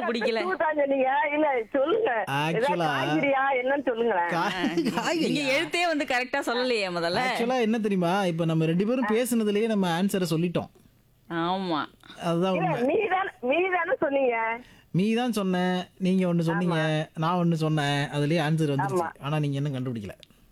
பிடிக்கல பூ தான் சொன்னீங்க இல்ல சொல்லுங்க ஏதாவது Actually- காய்கறியா என்னன்னு சொல்லுங்களேன் நீங்க எழுத்தே வந்து கரெக்டா சொல்லலையே முதல்ல ஆக்சுவலா என்ன தெரியுமா இப்ப நம்ம ரெண்டு பேரும் பேசுனதுலயே நம்ம ஆன்சரை சொல்லிட்டோம் ஆமா அதுதான் இல்ல உண்மை நீதான் நீதானே சொன்னீங்க நீ தான் சொன்ன நீங்க ஒண்ணு சொன்னீங்க நான் ஒண்ணு சொன்னேன் அதுலயே ஆன்சர் வந்துருச்சு ஆனா நீங்க இன்னும் கண்டுபிடிக்கல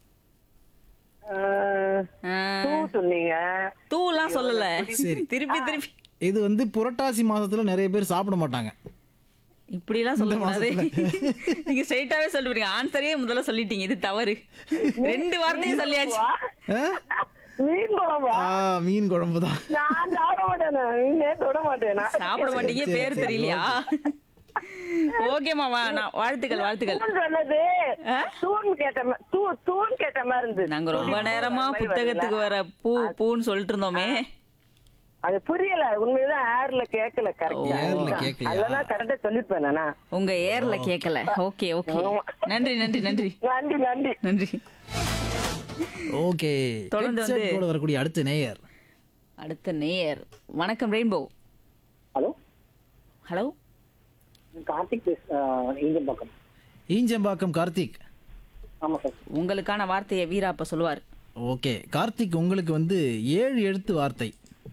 அஹ், ஆ, பூ சொன்னீங்க தூலாம் சொல்லல சரி. திருப்பி திருப்பி இது வந்து புரட்டாசி மாசத்துல நிறைய பேர் சாப்பிட மாட்டாங்க இப்படி எல்லாம் சொல்ல கூடாது நீங்க ஸ்ட்ரைட்டாவே சொல்லிடுங்க ஆன்சரே முதல்ல சொல்லிட்டீங்க இது தவறு ரெண்டு வார்த்தையும் சொல்லியாச்சு ஆ? மீன் குழம்பா ஆ, மீன் குழம்பு தான் நான் சாப்பிட மாட்டேன் மீனே தொட மாட்டேனா சாப்பிட மாட்டீங்க சரி, பேர் சரி, தெரியலையா ஓகே மாமா நான் வாழ்த்துக்கள் வாழ்த்துக்கள் தூண் சொன்னது தூண் கேட்ட மா- தூ தூண் கேட்ட மாதிரி இருந்தது நாங்க ரொம்ப நேரமா புத்தகத்துக்கு வர பூ பூன்னு சொல்லிட்டு இருந்தோமே அது புரியல உண்மைதான் ஏர்ல கேட்கல கரெக்டா ஏர்ல கேட்கலையா? அதெல்லாம் கரெக்டா சொல்லிருப்பேன் நானா உங்க ஏர்ல கேட்கல ஓகே ஓகே நன்றி நன்றி நன்றி நன்றி நன்றி நன்றி ஓகே தொடர்ந்து Headset வந்து- கூட வரக்கூடிய அடுத்த நேயர் அடுத்த நேயர் வணக்கம் ரெயின்போ ஹலோ ஹலோ கார்த்திக் பேச ஈஞ்சம்பாக்கம் ஈஞ்சம்பாக்கம் கார்த்திக் ஆமாம் சார் உங்களுக்கான வார்த்தையை வீரா அப்ப சொல்லுவார் ஓகே கார்த்திக் உங்களுக்கு வந்து ஏழு எழுத்து வார்த்தை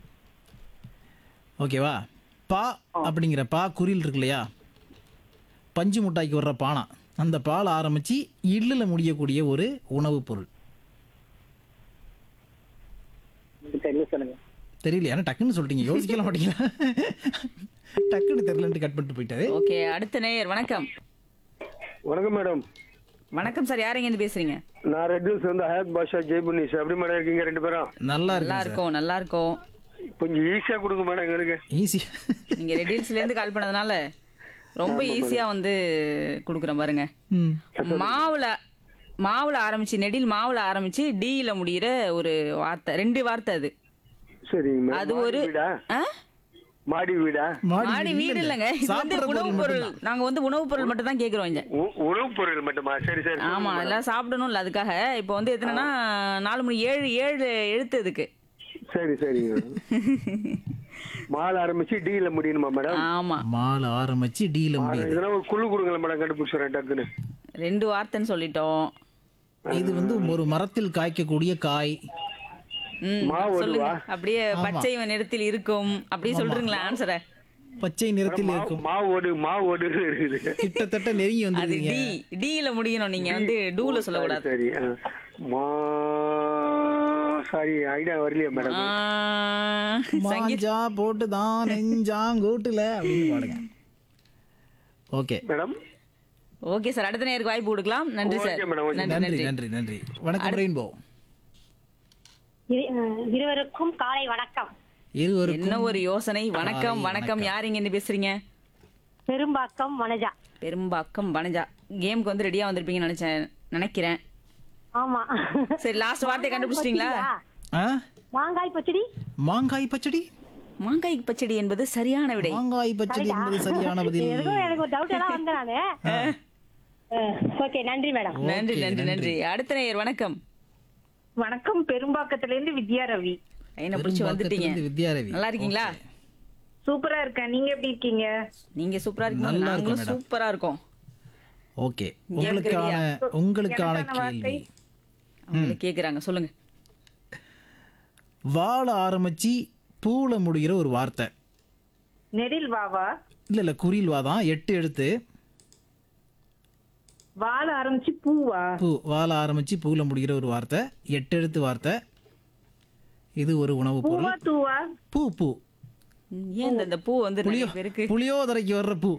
ஓகேவா பா அப்படிங்கிற பா குறில் இருக்கு இல்லையா பஞ்சு முட்டாய்க்கு வர்ற பானா அந்த பால் ஆரம்பிச்சு இல்லில் முடியக்கூடிய ஒரு உணவுப் பொருள் தெரியல சொல்லுங்க தெரியல ஏன்னா டக்குன்னு சொல்லிட்டீங்க யோசிக்கலாம் மாட்டீங்களா டக்குன்னு தெரியலன்ட்டு கட் பண்ணிட்டு போயிட்டாரு ஓகே அடுத்த நேயர் வணக்கம் வணக்கம் மேடம் வணக்கம் சார் யார் இருந்து பேசுறீங்க நான் ரெட் ஹில்ஸ் வந்து ஹயாத் பாஷா ஜெய்புனிஸ் எப்படி மேடம் இருக்கீங்க ரெண்டு பேரும் நல்லா நல்லா இருக்கு இருக்கோம் நல்லா இருக்கோம் கொஞ்சம் ஈஸியா கொடுங்க மேடம் எங்களுக்கு ஈஸி நீங்க ரெடில்ஸ்ல இருந்து கால் பண்ணதுனால ரொம்ப ஈஸியா வந்து குடுக்குறேன் பாருங்க ம் மாவுல மாவுல ஆரம்பிச்சு நெடில் மாவுல ஆரம்பிச்சு டீல முடியிற ஒரு வார்த்தை ரெண்டு வார்த்தை அது சரிங்க மேடம் அது ஒரு மாடி வீடா ஆ? மாடி வீடா மாடி வீடு இல்லைங்க இது வந்து சாப்பிடுற உணவுப் பொருள் மட்டும்தான். நாங்க வந்து உணவுப் பொருள் மட்டும் தான் கேக்குறோம் இங்க உ- உணவுப் பொருள் மட்டுமா சரி சரி ஆமா எல்லாம் சாப்பிடணும்ல அதுக்காக இப்போ வந்து எத்தனைன்னா நாலு மணி ஏழு ஏழு எழுத்து இதுக்கு சரி சரிங்க மால் ஆரம்பிச்சு டீல முடியணுமா மேடம் ஆமா மாலை ஆரம்பிச்சு டீல முடியுது இதெல்லாம் ஒரு குழு கொடுங்களேன் மேடம் கண்டுபிடிச்சிடுறேன் டக்குன்னு ரெண்டு வார்த்தைன்னு சொல்லிட்டோம் இது வந்து ஒரு மரத்தில் காய்க்கக்கூடிய காய் ம், மாவு சொல்லுங்க வருவா? அப்படியே பச்சை நிறத்தில் இருக்கும் அப்படியே சொல்றீங்களா ஆன்சரை பச்சை நிறத்தில் மாவு- இருக்கும் மாவு ஓடு மாவு ஓடு இருக்குது கிட்டத்தட்ட நெருங்கி அது வந்துருக்கீங்க டி டில முடியணும் நீங்க வந்து டூல சொல்லக்கூடாது சரி ஆ. மா சாரி ஐடியா வரலையா மேடம் ஆ, சங்கீத் மாஞ்சா போட்டு தான் நெஞ்சாங்கூட்டுல அப்படின்னு பாடுங்க ஓகே மேடம் ஓகே சார் அடுத்த நேருக்கு வாய்ப்பு கொடுக்கலாம் நன்றி சார் ஓகே மேடம், ஓகே. நன்றி நன்றி நன்றி நன்றி நன்றி வணக்கம் ரெயின்போ இரு- அஹ் இருவருக்கும் காலை வணக்கம் இருவருக்கும் என்ன ஒரு யோசனை வணக்கம் காலை வணக்கம் யார் இங்க இருந்து பேசுறீங்க பெரும்பாக்கம் வனஜா பெரும்பாக்கம் வனஜா கேமுக்கு வந்து ரெடியா வந்திருப்பீங்கன்னு நினைச்சேன் நினைக்கிறேன் ஆமா சரி லாஸ்ட் வார்த்தை கண்டுபிடிச்சிட்டீங்களா ஆ? மாங்காய் பச்சடி மாங்காய் பச்சடி மாங்காய் பச்சடி என்பது சரியான விடை மாங்காய் பச்சடி என்பது சரியான பதில் எதுக்கும் எனக்கு ஒரு டவுட் எல்லாம் வந்தேன் நானு ஓகே நன்றி மேடம் நன்றி Okay, நன்றி நன்றி அடுத்த நேயர் வணக்கம் வணக்கம் பெரும்பாக்கத்துல இருந்து வித்யா ரவி என்ன பிடிச்சி வந்துட்டீங்க பெரும்பாக்கத்திலிருந்து வித்யாரவி நல்லா இருக்கீங்களா சூப்பரா இருக்கேன் நீங்க எப்படி இருக்கீங்க நீங்க சூப்பரா இருக்கீங்க நல்லா இருக்கோம் நாங்களும் madam. சூப்பரா இருக்கோம் ஓகே உங்களுக்கான உங்களுக்கான எனக்கான கேள்வி அவங்களே கேக்குறாங்க சொல்லுங்க வாழ ஆரம்பிச்சு பூல முடிகிற ஒரு வார்த்தை நெடில் வாவா இல்ல இல்ல குறில் வாதான் எட்டு எழுத்து வாழ ஆரம்பிச்சு பூவா பூ வாழ ஆரம்பிச்சு பூல முடிகிற ஒரு வார்த்தை எட்டு எழுத்து வார்த்தை இது ஒரு உணவு பூவா பொருள் தூவா பூ பூ ம், ஏன் இந்த- இந்த பூ வந்து நிறைய புளியோ பேருக்கு புளியோதரைக்கு வர்ற பூ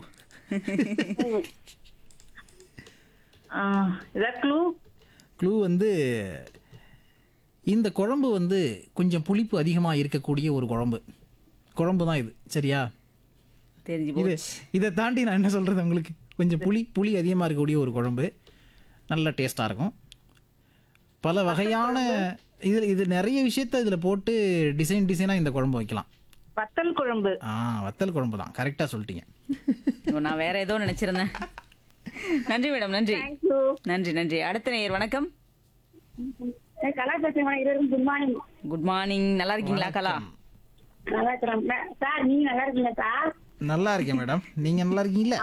இதான் க்ளூ க்ளூ வந்து இந்த குழம்பு வந்து கொஞ்சம் புளிப்பு அதிகமாக இருக்கக்கூடிய ஒரு குழம்பு குழம்பு தான் இது சரியா தெரிஞ்சு இது போச்சு இதை தாண்டி நான் என்ன சொல்கிறது உங்களுக்கு கொஞ்சம் புளி புளி அதிகமாக இருக்கக்கூடிய ஒரு குழம்பு நல்ல டேஸ்ட்டாக இருக்கும் பல வகையான இது இது நிறைய விஷயத்த இதில் போட்டு டிசைன் டிசைனாக இந்த குழம்பு வைக்கலாம் வத்தல் குழம்பு ஆ வத்தல் குழம்பு தான் கரெக்டாக சொல்லிட்டீங்க ஐயோ, நான் வேற ஏதோ நினைச்சிருந்தேன் நன்றி மேடம் நன்றி நன்றி நன்றி அடுத்த நேயர் வணக்கம் கலா பேசுறேன் இருவருக்கும் குட் மார்னிங் குட் மார்னிங் நல்லா இருக்கீங்களா கலா நல்லா இருக்கிறோம் சார் நீங்க நல்லா இருக்கீங்களா சார் நல்லா இருக்கேன் மேடம் நீங்கள் நல்லா இருக்கீங்களா